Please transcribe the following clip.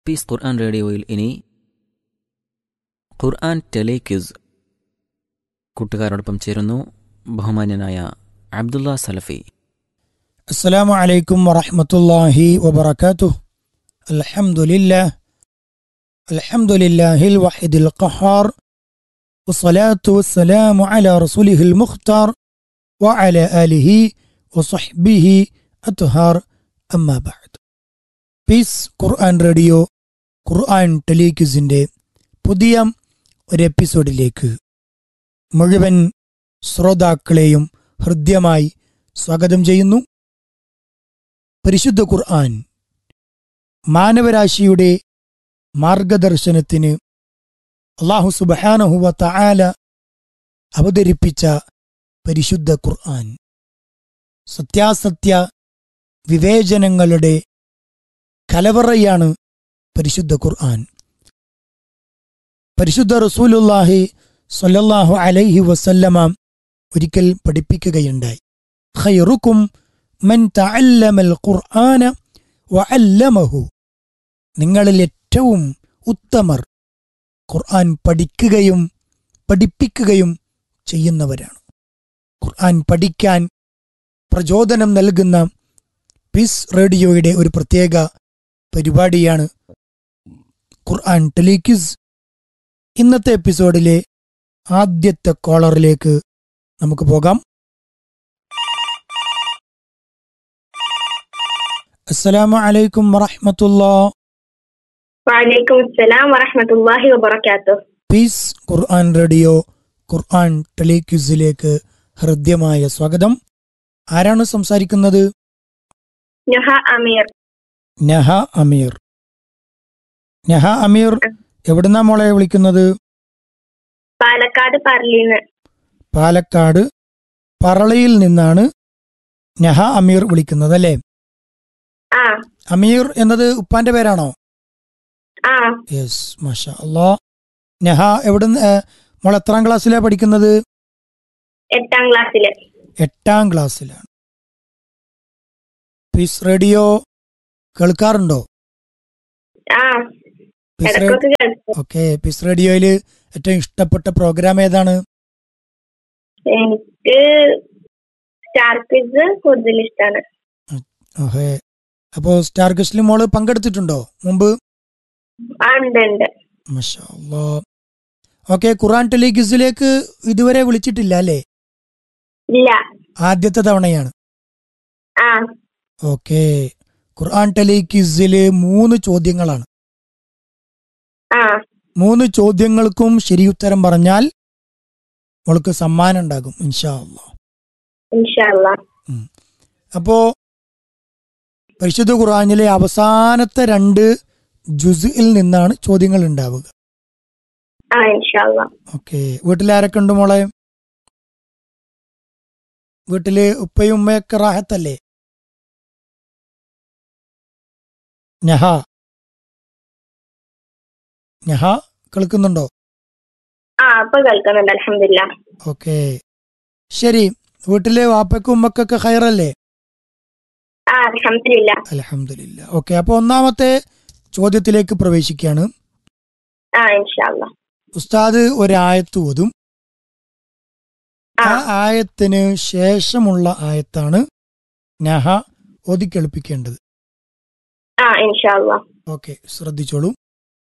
piece ഖുർആൻ റേഡിയോയിൽ ഇനി ഖുർആൻ ടെലിക്യൂസ് കൂട്ടുകാരോടൊപ്പം ചേരുന്നു ബഹുമാന്യനായ അബ്ദുള്ള സലഫി السلام عليكم ورحمة الله وبركاته الحمد لله الحمد لله الوحيد القهار والصلاة والسلام على رسوله المختار وعلى آله وصحبه أطهار أما بعد പീസ് ഖുർആൻ റേഡിയോ ഖുർആൻ ടെലിക്യൂസിൻ്റെ പുതിയ ഒരു എപ്പിസോഡിലേക്ക് മുഴുവൻ ശ്രോതാക്കളെയും ഹൃദ്യമായി സ്വാഗതം ചെയ്യുന്നു പരിശുദ്ധ ഖുർആൻ മാനവരാശിയുടെ മാർഗദർശനത്തിന് അള്ളാഹു സുബഹാനഹുവ തആല അവതരിപ്പിച്ച പരിശുദ്ധ ഖുർആൻ സത്യാസത്യ വിവേചനങ്ങളുടെ കലവറയാണ് പരിശുദ്ധ ഖുർആൻ പരിശുദ്ധ റസൂലുല്ലാഹി സ്വല്ലല്ലാഹു അലൈഹി വസല്ലമ ഒരിക്കൽ പഠിപ്പിക്കുകയുണ്ടായി ഖൈറുക്കും മൻ തഅല്ലമൽ ഖുർആന വഅല്ലമഹു നിങ്ങളിൽ ഏറ്റവും ഉത്തമർ ഖുർആൻ പഠിക്കുകയും പഠിപ്പിക്കുകയും ചെയ്യുന്നവരാണ് ഖുർആൻ പഠിക്കാൻ പ്രചോദനം നൽകുന്ന പീസ് റേഡിയോയുടെ ഒരു പ്രത്യേക പരിപാടിയാണ് ഖുർആൻ ടെലിക്യൂസ് ഇന്നത്തെ എപ്പിസോഡിലെ ആദ്യത്തെ കോളറിലേക്ക് നമുക്ക് പോകാം അസ്സലാമു അലൈക്കും വറഹ്മത്തുള്ളാ വലൈക്കും അസ്സലാം വറഹ്മത്തുള്ളാഹി വബറകാതുഹു പീസ് ഖുർആൻ റേഡിയോ ഖുർആൻ ടെലിക്യൂസിലേക്ക് ഹൃദ്യമായ സ്വാഗതം ആരാണ് സംസാരിക്കുന്നത് നഹ അമീർ നഹ അമീർ നഹ അമീർ എവിടുന്നാ മോളെ വിളിക്കുന്നത് പാലക്കാട് പറളിന്ന് പാലക്കാട് പറളയിൽ നിന്നാണ് നഹ അമീർ വിളിക്കുന്നത് അല്ലേ ആ അമീർ എന്നത് ഉപ്പാന്റെ പേരാണോ ആ യെസ് മാഷാ അല്ലാ നഹ എവിടുന്ന് ഏ, മോൾ എത്രാം ക്ലാസ്സിലാണ് പഠിക്കുന്നത് എട്ടാം ക്ലാസ്സില് എട്ടാം ക്ലാസ്സിലാണ് പീസ് റേഡിയോ കേൾക്കാറുണ്ടോ ആ പീസ് റേ- ഇടക്കൊക്കെ കേൾക്കും ഓക്കെ പീസ് റേഡിയോയിൽ ഏറ്റവും ഇഷ്ടപ്പെട്ട പ്രോഗ്രാം ഏതാണ് എനിക്ക് സ്റ്റാർ ക്വിസ് കൂടുതൽ ഇഷ്ടമാണ് ഓഹേ അപ്പോ സ്റ്റാർ ഗസ്റ്റിൽ മോള് പങ്കെടുത്തിട്ടുണ്ടോ മുമ്പ് ആ ഉണ്ട് ഉണ്ട് മാഷാ അല്ലാ ഓക്കെ ഖുറാൻ ടെലിക്യൂസിലേക്ക് ഇതുവരെ വിളിച്ചിട്ടില്ല അല്ലേ ഇല്ല ആദ്യത്തെ തവണയാണ് ആ ഓക്കെ ഖുർആൻ ടെലിക്യൂസില് മൂന്ന് ചോദ്യങ്ങളാണ് ആ മൂന്ന് ചോദ്യങ്ങൾക്കും ശരിയുത്തരം പറഞ്ഞാൽ മോൾക്ക് സമ്മാനം ഉണ്ടാകും ഇൻഷാ അല്ലാ ഇൻഷാല്ല അപ്പോ പരിശുദ്ധ ഖുർആനിലെ അവസാനത്തെ രണ്ട് ജുസിൽ നിന്നാണ് ചോദ്യങ്ങൾ ഉണ്ടാവുക ആ ഇൻഷാല്ല ഓക്കെ വീട്ടിലാരൊക്കെ ഉണ്ട് മോളെ വീട്ടില് ഉപ്പയും ഉമ്മയൊക്കെ റാഹത്തല്ലേ നഹ നഹ കേൾക്കുന്നുണ്ടോ ആ അപ്പൊ കേൾക്കുന്നുണ്ട് അലഹമില്ല ഓക്കെ ശരി വീട്ടിലെ വാപ്പയ്ക്കും ഉമ്മക്കൊക്കെ ഹൈറല്ലേ ആ അലഹമില്ല അലഹമില്ല ഓക്കെ അപ്പൊ ഒന്നാമത്തെ ചോദ്യത്തിലേക്ക് പ്രവേശിക്കുകയാണ് ആ ഇൻഷാല്ല ഉസ്താദ് ഒരായത്ത് ഓതും ആ ആ ആയത്തിന് ശേഷമുള്ള ആയത്താണ് നഹ ഓതി കേൾപ്പിക്കേണ്ടത് ആ ഇൻഷാല്ല ഓക്കെ ശ്രദ്ധിച്ചോളൂ